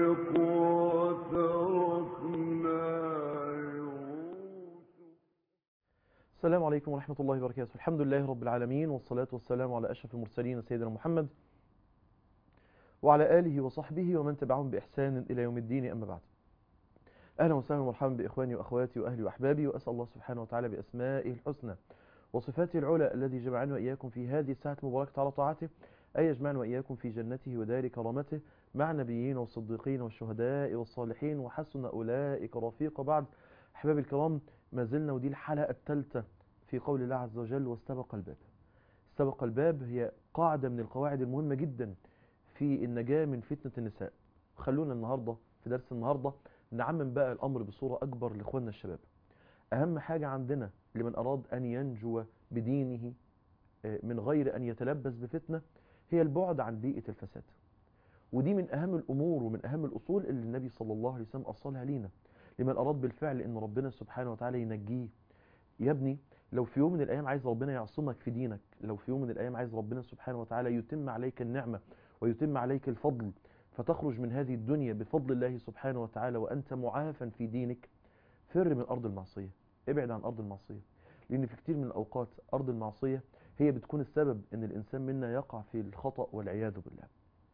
السلام عليكم ورحمة الله وبركاته الحمد لله رب العالمين والصلاة والسلام على أشرف المرسلين سيدنا محمد وعلى آله وصحبه ومن تبعهم بإحسان إلى يوم الدين أما بعد أهلا وسهلا ومرحبا بإخواني وأخواتي وأهلي وأحبابي وأسأل الله سبحانه وتعالى بأسمائه الحسنى وصفاته العلى الذي جمعنا وإياكم في هذه الساعة المباركة على طاعته أن يجمعنا وإياكم في جنته ودار كرامته مع النبيين والصديقين والشهداء والصالحين وحسن أولئك رفيق بعد أحبابي الكرام ما زلنا ودي الحلقة الثالثة في قول الله عز وجل واستبق الباب استبق الباب هي قاعدة من القواعد المهمة جدا في النجاة من فتنة النساء خلونا النهاردة في درس النهاردة نعمم بقى الأمر بصورة أكبر لإخواننا الشباب أهم حاجة عندنا لمن أراد أن ينجو بدينه من غير أن يتلبس بفتنة هي البعد عن بيئة الفساد ودي من أهم الأمور ومن أهم الأصول اللي النبي صلى الله عليه وسلم أصلها لينا لمن أراد بالفعل أن ربنا سبحانه وتعالى ينجيه يا ابني لو في يوم من الأيام عايز ربنا يعصمك في دينك لو في يوم من الأيام عايز ربنا سبحانه وتعالى يتم عليك النعمة ويتم عليك الفضل فتخرج من هذه الدنيا بفضل الله سبحانه وتعالى وأنت معافا في دينك فر من أرض المعصية ابعد عن أرض المعصية لأن في كتير من الأوقات أرض المعصية هي بتكون السبب أن الإنسان منا يقع في الخطأ والعياذ بالله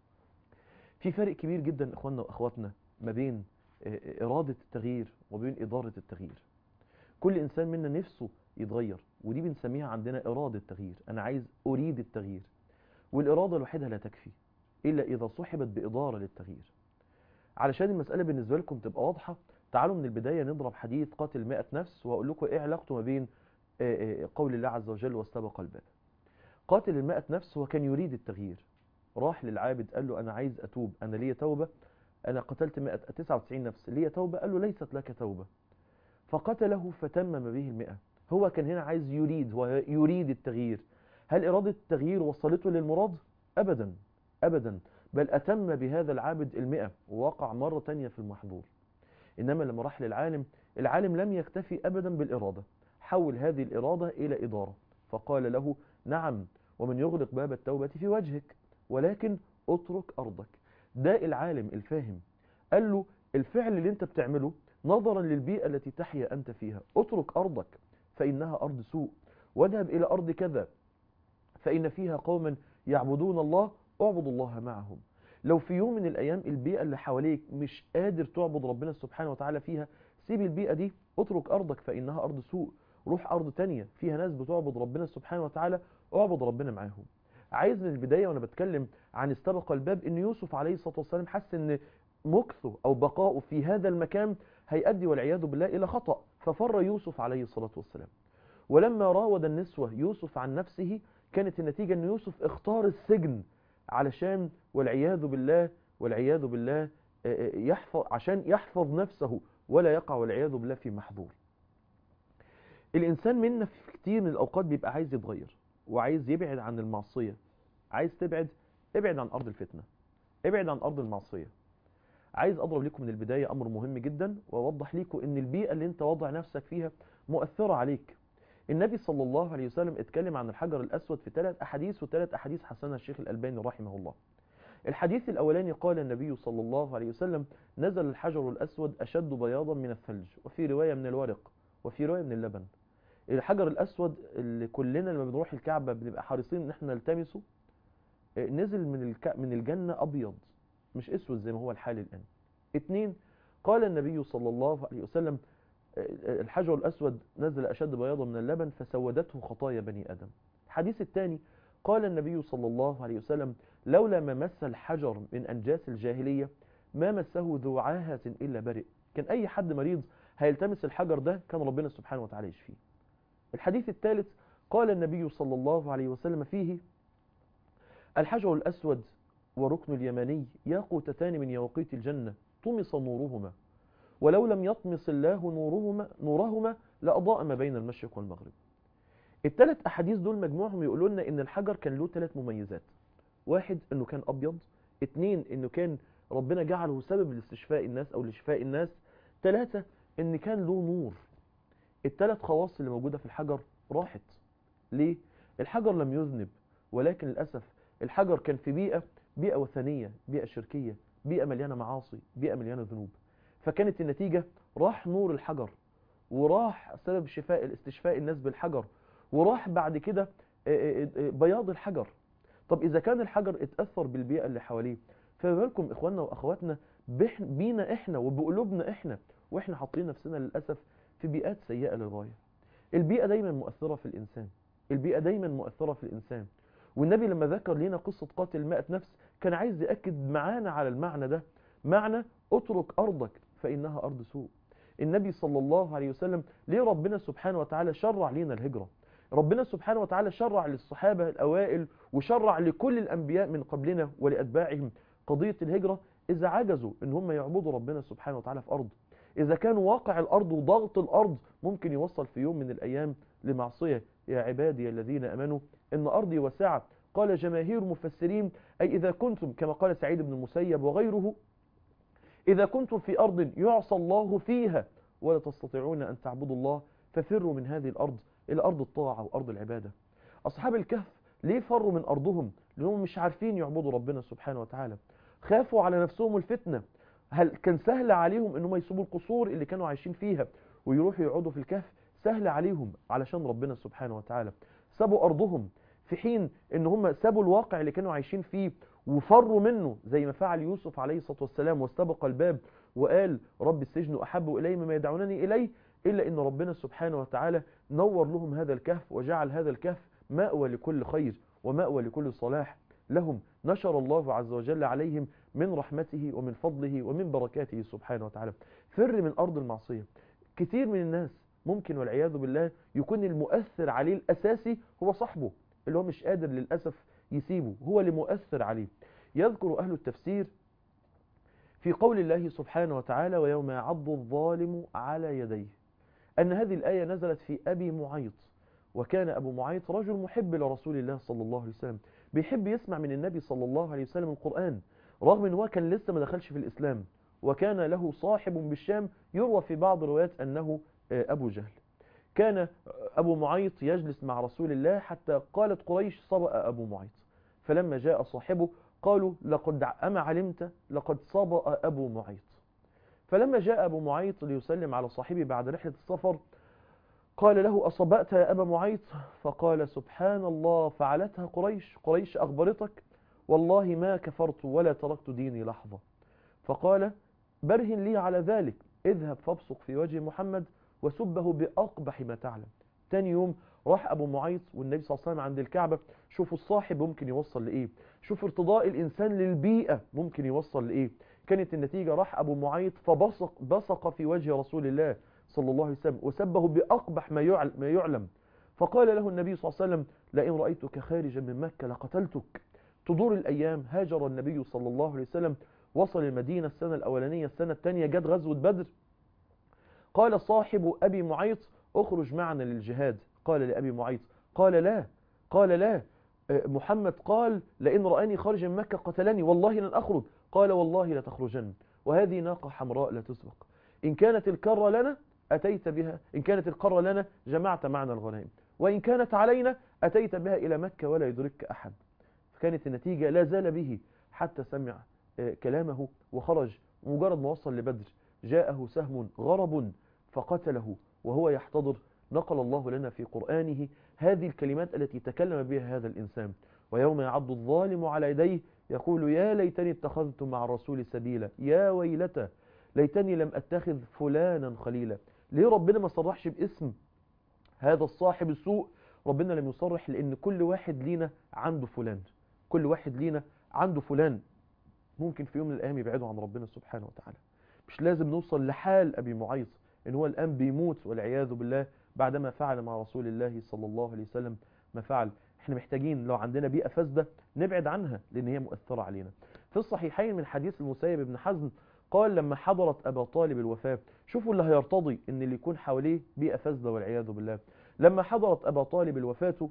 في فرق كبير جدا إخواننا وأخواتنا ما بين إرادة التغيير وبين إدارة التغيير كل إنسان منا نفسه يتغير ودي بنسميها عندنا إرادة تغيير أنا عايز أريد التغيير والإرادة لوحدها لا تكفي إلا إذا صحبت بإدارة للتغيير علشان المسألة بالنسبة لكم تبقى واضحة تعالوا من البداية نضرب حديث قاتل مئة نفس وأقول لكم إيه علاقته ما بين قول الله عز وجل واستبق الباب قاتل المئة نفس هو كان يريد التغيير راح للعابد قال له أنا عايز أتوب أنا ليا توبة أنا قتلت 199 نفس ليا توبة قال له ليست لك توبة فقتله فتمم به المئة هو كان هنا عايز يريد هو يريد التغيير هل إرادة التغيير وصلته للمراد؟ أبدا أبدا بل أتم بهذا العابد المئة ووقع مرة تانية في المحظور إنما لما راح للعالم العالم لم يكتفي أبدا بالإرادة حول هذه الإرادة إلى إدارة فقال له نعم ومن يغلق باب التوبة في وجهك ولكن اترك أرضك ده العالم الفاهم قال له الفعل اللي انت بتعمله نظرا للبيئة التي تحيا أنت فيها اترك أرضك فإنها أرض سوء واذهب إلى أرض كذا فإن فيها قوما يعبدون الله اعبد الله معهم لو في يوم من الأيام البيئة اللي حواليك مش قادر تعبد ربنا سبحانه وتعالى فيها سيب البيئة دي اترك أرضك فإنها أرض سوء روح أرض تانية فيها ناس بتعبد ربنا سبحانه وتعالى اعبد ربنا معاهم عايز من البداية وأنا بتكلم عن استبق الباب إن يوسف عليه الصلاة والسلام حس إن مكثه أو بقاؤه في هذا المكان هيؤدي والعياذ بالله إلى خطأ ففر يوسف عليه الصلاة والسلام ولما راود النسوة يوسف عن نفسه كانت النتيجة أن يوسف اختار السجن علشان والعياذ بالله والعياذ بالله يحفظ عشان يحفظ نفسه ولا يقع والعياذ بالله في محظور الإنسان منا في كتير من الأوقات بيبقى عايز يتغير وعايز يبعد عن المعصية عايز تبعد ابعد عن أرض الفتنة ابعد عن أرض المعصية عايز أضرب لكم من البداية أمر مهم جدا وأوضح لكم أن البيئة اللي أنت وضع نفسك فيها مؤثرة عليك النبي صلى الله عليه وسلم اتكلم عن الحجر الأسود في ثلاث أحاديث وثلاث أحاديث حسنها الشيخ الألباني رحمه الله الحديث الأولاني قال النبي صلى الله عليه وسلم نزل الحجر الأسود أشد بياضا من الثلج وفي رواية من الورق وفي رواية من اللبن الحجر الأسود اللي كلنا لما بنروح الكعبة بنبقى حريصين ان احنا نلتمسه نزل من الك... من الجنة أبيض مش اسود زي ما هو الحال الآن اتنين قال النبي صلى الله عليه وسلم الحجر الأسود نزل أشد بياضا من اللبن فسودته خطايا بني آدم الحديث الثاني قال النبي صلى الله عليه وسلم لولا ما مس الحجر من أنجاس الجاهلية ما مسه ذو عاهة إلا برئ كان أي حد مريض هيلتمس الحجر ده كان ربنا سبحانه وتعالى يشفيه الحديث الثالث قال النبي صلى الله عليه وسلم فيه الحجر الأسود وركن اليماني ياقوتتان من يواقيت الجنة طمس نورهما ولو لم يطمس الله نورهما, نورهما لأضاء ما بين المشرق والمغرب الثلاث أحاديث دول مجموعهم يقولوا لنا إن الحجر كان له ثلاث مميزات واحد إنه كان أبيض اثنين إنه كان ربنا جعله سبب لاستشفاء الناس أو لشفاء الناس ثلاثة إن كان له نور الثلاث خواص اللي موجودة في الحجر راحت ليه؟ الحجر لم يذنب ولكن للأسف الحجر كان في بيئة بيئة وثنية بيئة شركية بيئة مليانة معاصي بيئة مليانة ذنوب فكانت النتيجة راح نور الحجر وراح سبب شفاء الاستشفاء الناس بالحجر وراح بعد كده بياض الحجر طب إذا كان الحجر اتأثر بالبيئة اللي حواليه فما بالكم إخواننا وأخواتنا بينا إحنا وبقلوبنا إحنا وإحنا حاطين نفسنا للأسف في بيئات سيئة للغاية البيئة دايما مؤثرة في الإنسان البيئة دايما مؤثرة في الإنسان والنبي لما ذكر لنا قصة قاتل مائة نفس كان عايز يأكد معانا على المعنى ده معنى اترك أرضك فإنها أرض سوء النبي صلى الله عليه وسلم ليه ربنا سبحانه وتعالى شرع لنا الهجرة ربنا سبحانه وتعالى شرع للصحابة الأوائل وشرع لكل الأنبياء من قبلنا ولأتباعهم قضية الهجرة إذا عجزوا إن هم يعبدوا ربنا سبحانه وتعالى في أرض إذا كان واقع الأرض وضغط الأرض ممكن يوصل في يوم من الأيام لمعصية يا عبادي الذين أمنوا إن أرضي وسعة قال جماهير مفسرين أي إذا كنتم كما قال سعيد بن المسيب وغيره إذا كنتم في أرض يعصى الله فيها ولا تستطيعون أن تعبدوا الله ففروا من هذه الأرض إلى أرض الطاعة وأرض العبادة أصحاب الكهف ليه فروا من أرضهم لأنهم مش عارفين يعبدوا ربنا سبحانه وتعالى خافوا على نفسهم الفتنة هل كان سهل عليهم أنهم يسيبوا القصور اللي كانوا عايشين فيها ويروحوا يقعدوا في الكهف سهل عليهم علشان ربنا سبحانه وتعالى سابوا أرضهم في حين ان هم سابوا الواقع اللي كانوا عايشين فيه وفروا منه زي ما فعل يوسف عليه الصلاة والسلام واستبق الباب وقال رب السجن أحب إلي مما يدعونني إليه إلا أن ربنا سبحانه وتعالى نور لهم هذا الكهف وجعل هذا الكهف مأوى لكل خير ومأوى لكل صلاح لهم نشر الله عز وجل عليهم من رحمته ومن فضله ومن بركاته سبحانه وتعالى فر من أرض المعصية كثير من الناس ممكن والعياذ بالله يكون المؤثر عليه الأساسي هو صاحبه اللي هو مش قادر للأسف يسيبه هو اللي مؤثر عليه يذكر أهل التفسير في قول الله سبحانه وتعالى ويوم يعض الظالم على يديه أن هذه الآية نزلت في أبي معيط وكان أبو معيط رجل محب لرسول الله صلى الله عليه وسلم بيحب يسمع من النبي صلى الله عليه وسلم القرآن رغم أنه هو كان لسه ما دخلش في الإسلام وكان له صاحب بالشام يروى في بعض الروايات أنه أبو جهل كان أبو معيط يجلس مع رسول الله حتى قالت قريش صبأ أبو معيط فلما جاء صاحبه قالوا لقد أما علمت لقد صبأ أبو معيط فلما جاء أبو معيط ليسلم على صاحبه بعد رحلة السفر قال له أصبأت يا أبا معيط فقال سبحان الله فعلتها قريش قريش أخبرتك والله ما كفرت ولا تركت ديني لحظة فقال برهن لي على ذلك اذهب فابصق في وجه محمد وسبه بأقبح ما تعلم تاني يوم راح أبو معيط والنبي صلى الله عليه وسلم عند الكعبة شوفوا الصاحب ممكن يوصل لإيه شوفوا ارتضاء الإنسان للبيئة ممكن يوصل لإيه كانت النتيجة راح أبو معيط فبصق بصق في وجه رسول الله صلى الله عليه وسلم وسبه بأقبح ما يعلم, ما يعلم فقال له النبي صلى الله عليه وسلم لئن رأيتك خارجا من مكة لقتلتك تدور الأيام هاجر النبي صلى الله عليه وسلم وصل المدينة السنة الأولانية السنة الثانية جت غزوة بدر قال صاحب أبي معيط اخرج معنا للجهاد قال لأبي معيط قال لا قال لا محمد قال لئن رآني خارجا من مكة قتلني والله لن أخرج قال والله لتخرجن وهذه ناقة حمراء لا تسبق إن كانت الكرة لنا أتيت بها إن كانت القرة لنا جمعت معنا الغنائم وإن كانت علينا أتيت بها إلى مكة ولا يدرك أحد فكانت النتيجة لا زال به حتى سمع كلامه وخرج مجرد ما وصل لبدر جاءه سهم غرب فقتله وهو يحتضر نقل الله لنا في قرآنه هذه الكلمات التي تكلم بها هذا الإنسان ويوم يعض الظالم على يديه يقول يا ليتني اتخذت مع الرسول سبيلا يا ويلتى ليتني لم أتخذ فلانا خليلا ليه ربنا ما صرحش باسم هذا الصاحب السوء ربنا لم يصرح لأن كل واحد لينا عنده فلان كل واحد لينا عنده فلان ممكن في يوم من الأيام يبعدوا عن ربنا سبحانه وتعالى مش لازم نوصل لحال أبي معيط إن هو الآن بيموت والعياذ بالله بعدما فعل مع رسول الله صلى الله عليه وسلم ما فعل احنا محتاجين لو عندنا بيئة فاسدة نبعد عنها لأن هي مؤثرة علينا في الصحيحين من حديث المسيب بن حزم قال لما حضرت أبا طالب الوفاة شوفوا اللي هيرتضي ان اللي يكون حواليه بيئة فاسدة والعياذ بالله لما حضرت أبا طالب الوفاة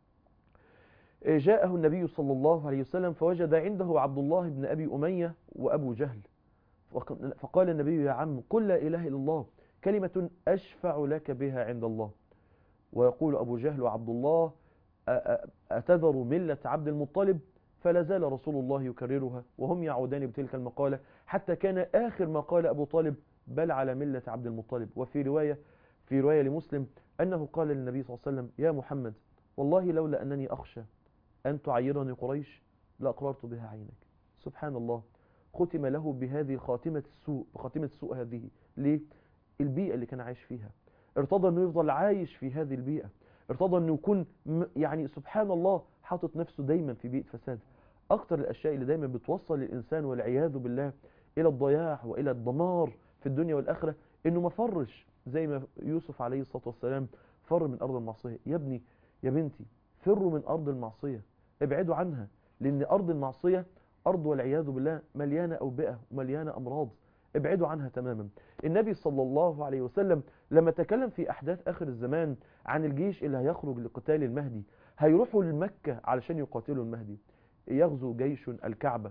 جاءه النبي صلى الله عليه وسلم فوجد عنده عبد الله بن أبي أمية وأبو جهل فقال النبي يا عم قل لا إله إلا الله كلمة أشفع لك بها عند الله ويقول أبو جهل وعبد الله أتذر ملة عبد المطلب فلا زال رسول الله يكررها وهم يعودان بتلك المقالة حتى كان آخر ما قال أبو طالب بل على ملة عبد المطلب وفي رواية في رواية لمسلم أنه قال للنبي صلى الله عليه وسلم يا محمد والله لولا أنني أخشى أن تعيرني قريش لأقررت بها عينك سبحان الله ختم له بهذه خاتمة السوء بخاتمة السوء هذه ليه؟ البيئة اللي كان عايش فيها ارتضى أنه يفضل عايش في هذه البيئة ارتضى أنه يكون يعني سبحان الله حاطط نفسه دايما في بيئة فساد أكتر الأشياء اللي دايما بتوصل الإنسان والعياذ بالله إلى الضياع وإلى الدمار في الدنيا والآخرة إنه ما فرش زي ما يوسف عليه الصلاة والسلام فر من أرض المعصية يا ابني يا بنتي فروا من أرض المعصية ابعدوا عنها لأن أرض المعصية أرض والعياذ بالله مليانة أوبئة ومليانة أمراض ابعدوا عنها تماما النبي صلى الله عليه وسلم لما تكلم في أحداث آخر الزمان عن الجيش اللي هيخرج لقتال المهدي هيروحوا لمكة علشان يقاتلوا المهدي يغزو جيش الكعبة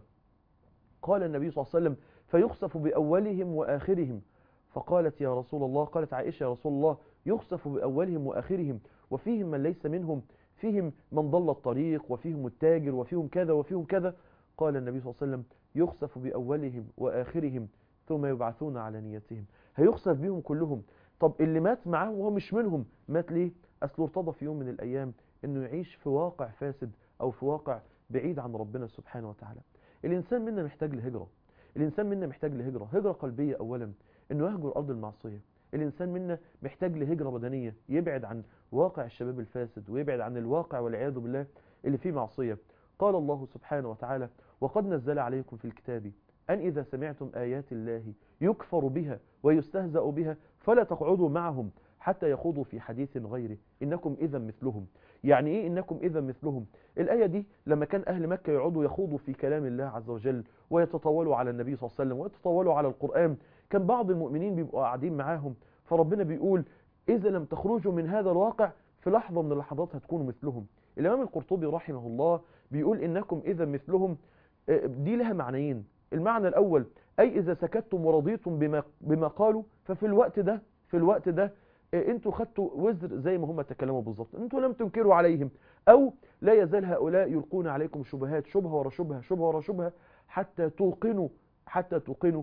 قال النبي صلى الله عليه وسلم فيخسف بأولهم وآخرهم فقالت يا رسول الله قالت عائشة يا رسول الله يخسف بأولهم وآخرهم وفيهم من ليس منهم فيهم من ضل الطريق وفيهم التاجر وفيهم كذا وفيهم كذا قال النبي صلى الله عليه وسلم يخسف بأولهم وآخرهم ثم يبعثون على نيتهم هيخسف بهم كلهم طب اللي مات معاهم وهو مش منهم مات ليه أصله ارتضى في يوم من الأيام أنه يعيش في واقع فاسد أو في واقع بعيد عن ربنا سبحانه وتعالى الإنسان منا محتاج لهجرة الإنسان منا محتاج لهجرة هجرة قلبية أولا أنه يهجر أرض المعصية الإنسان منا محتاج لهجرة بدنية يبعد عن واقع الشباب الفاسد ويبعد عن الواقع والعياذ بالله اللي فيه معصية قال الله سبحانه وتعالى وقد نزل عليكم في الكتاب أن إذا سمعتم آيات الله يكفر بها ويستهزأ بها فلا تقعدوا معهم حتى يخوضوا في حديث غيره إنكم إذا مثلهم يعني إيه إنكم إذا مثلهم الآية دي لما كان أهل مكة يقعدوا يخوضوا في كلام الله عز وجل ويتطاولوا على النبي صلى الله عليه وسلم ويتطاولوا على القرآن كان بعض المؤمنين بيبقوا قاعدين معاهم فربنا بيقول إذا لم تخرجوا من هذا الواقع في لحظة من اللحظات هتكونوا مثلهم الإمام القرطبي رحمه الله بيقول إنكم إذا مثلهم دي لها معنيين المعنى الأول أي إذا سكتتم ورضيتم بما, بما قالوا ففي الوقت ده في الوقت ده انتوا خدتوا وزر زي ما هم تكلموا بالظبط انتوا لم تنكروا عليهم او لا يزال هؤلاء يلقون عليكم شبهات شبهه ورا شبهه شبهه ورا شبهه حتى توقنوا حتى توقنوا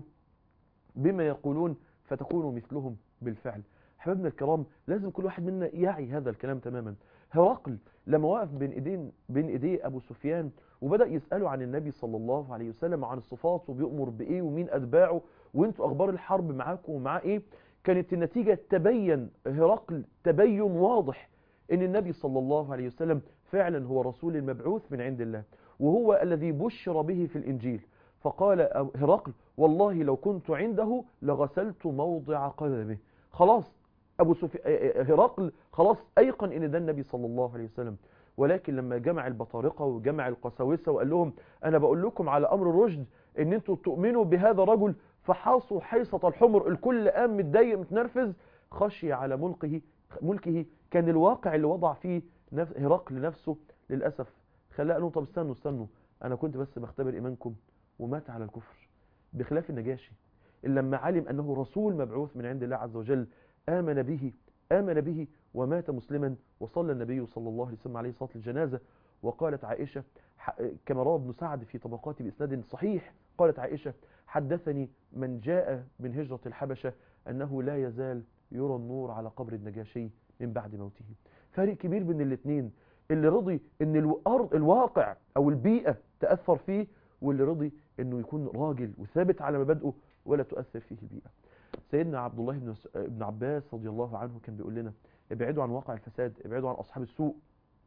بما يقولون فتكونوا مثلهم بالفعل حبايبنا الكرام لازم كل واحد منا يعي هذا الكلام تماما هرقل لما وقف بين ايدين بين ايديه ابو سفيان وبدا يساله عن النبي صلى الله عليه وسلم وعن الصفات وبيأمر بايه ومين اتباعه وانتوا اخبار الحرب معاكم ومعاه ايه كانت النتيجة تبين هرقل تبين واضح ان النبي صلى الله عليه وسلم فعلا هو رسول المبعوث من عند الله وهو الذي بشر به في الإنجيل فقال هرقل والله لو كنت عنده لغسلت موضع قدمه خلاص أبو سفي... هرقل خلاص أيقن ان ده النبي صلى الله عليه وسلم ولكن لما جمع البطارقة وجمع القساوسة وقال لهم أنا بقول لكم على أمر رشد ان انتوا تؤمنوا بهذا الرجل فحاصوا حيصة الحمر الكل قام متضايق متنرفز خشي على ملكه ملكه كان الواقع اللي وضع فيه نفس هرقل نفسه للأسف خلاه قال لهم طب استنوا استنوا أنا كنت بس بختبر إيمانكم ومات على الكفر بخلاف النجاشي اللي لما علم أنه رسول مبعوث من عند الله عز وجل آمن به آمن به ومات مسلما وصلى النبي صلى الله عليه وسلم عليه صلاة الجنازة وقالت عائشة كما روى ابن سعد في طبقات بإسناد صحيح قالت عائشة حدثني من جاء من هجرة الحبشة أنه لا يزال يرى النور على قبر النجاشي من بعد موته فرق كبير بين الاثنين اللي رضي ان الارض الواقع او البيئة تأثر فيه واللي رضي انه يكون راجل وثابت على مبادئه ولا تؤثر فيه البيئة سيدنا عبد الله بن ابن عباس رضي الله عنه كان بيقول لنا ابعدوا عن واقع الفساد ابعدوا عن اصحاب السوء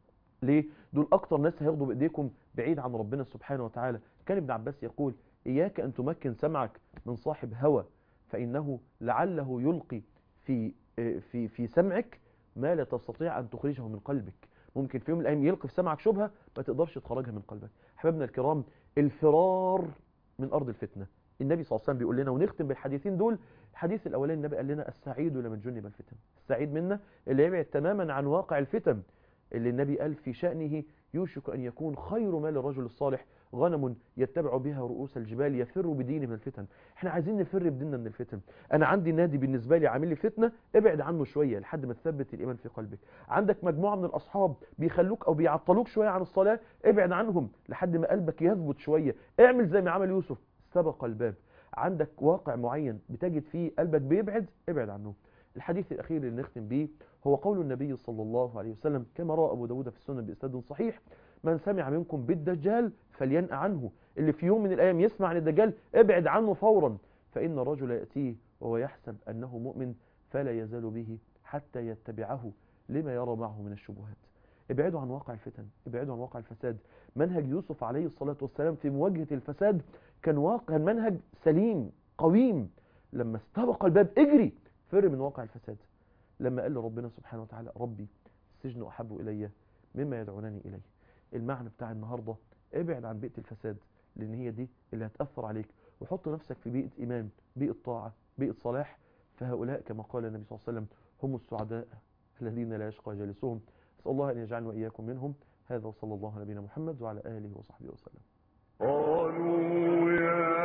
ليه دول اكتر ناس هياخدوا بايديكم بعيد عن ربنا سبحانه وتعالى كان ابن عباس يقول إياك أن تمكن سمعك من صاحب هوى فإنه لعله يلقي في في في سمعك ما لا تستطيع أن تخرجه من قلبك ممكن في يوم من الأيام يلقي في سمعك شبهة ما تقدرش تخرجها من قلبك حبايبنا الكرام الفرار من أرض الفتنة النبي صلى الله عليه وسلم بيقول لنا ونختم بالحديثين دول الحديث الأولاني النبي قال لنا السعيد لمن جنب الفتن السعيد منا اللي يبعد تماما عن واقع الفتن اللي النبي قال في شأنه يوشك أن يكون خير مال الرجل الصالح غنم يتبع بها رؤوس الجبال يفر بدينه من الفتن احنا عايزين نفر بديننا من الفتن انا عندي نادي بالنسبه لي عامل لي فتنه ابعد عنه شويه لحد ما تثبت الايمان في قلبك عندك مجموعه من الاصحاب بيخلوك او بيعطلوك شويه عن الصلاه ابعد عنهم لحد ما قلبك يثبت شويه اعمل زي ما عمل يوسف استبق الباب عندك واقع معين بتجد فيه قلبك بيبعد ابعد عنه الحديث الأخير اللي نختم به هو قول النبي صلى الله عليه وسلم كما رأى أبو داود في السنة بإسناد صحيح من سمع منكم بالدجال فلينأ عنه اللي في يوم من الأيام يسمع عن الدجال ابعد عنه فورا فإن الرجل يأتيه وهو يحسب أنه مؤمن فلا يزال به حتى يتبعه لما يرى معه من الشبهات ابعدوا عن واقع الفتن ابعدوا عن واقع الفساد منهج يوسف عليه الصلاة والسلام في مواجهة الفساد كان واقع منهج سليم قويم لما استبق الباب اجري فر من واقع الفساد لما قال ربنا سبحانه وتعالى ربي السجن أحب إلي مما يدعونني إليه المعنى بتاع النهاردة ابعد عن بيئة الفساد لأن هي دي اللي هتأثر عليك وحط نفسك في بيئة إيمان بيئة طاعة بيئة صلاح فهؤلاء كما قال النبي صلى الله عليه وسلم هم السعداء الذين لا يشقى جالسهم أسأل الله أن يجعلنا وإياكم منهم هذا وصلى الله على نبينا محمد وعلى آله وصحبه وسلم قالوا يا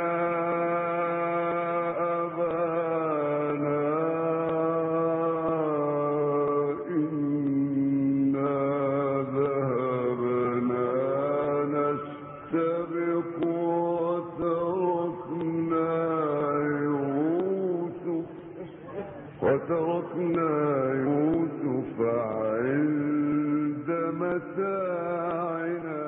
أبانا إنا ذهبنا نستبق وتركنا يوسف وتركنا يوسف عند متاعنا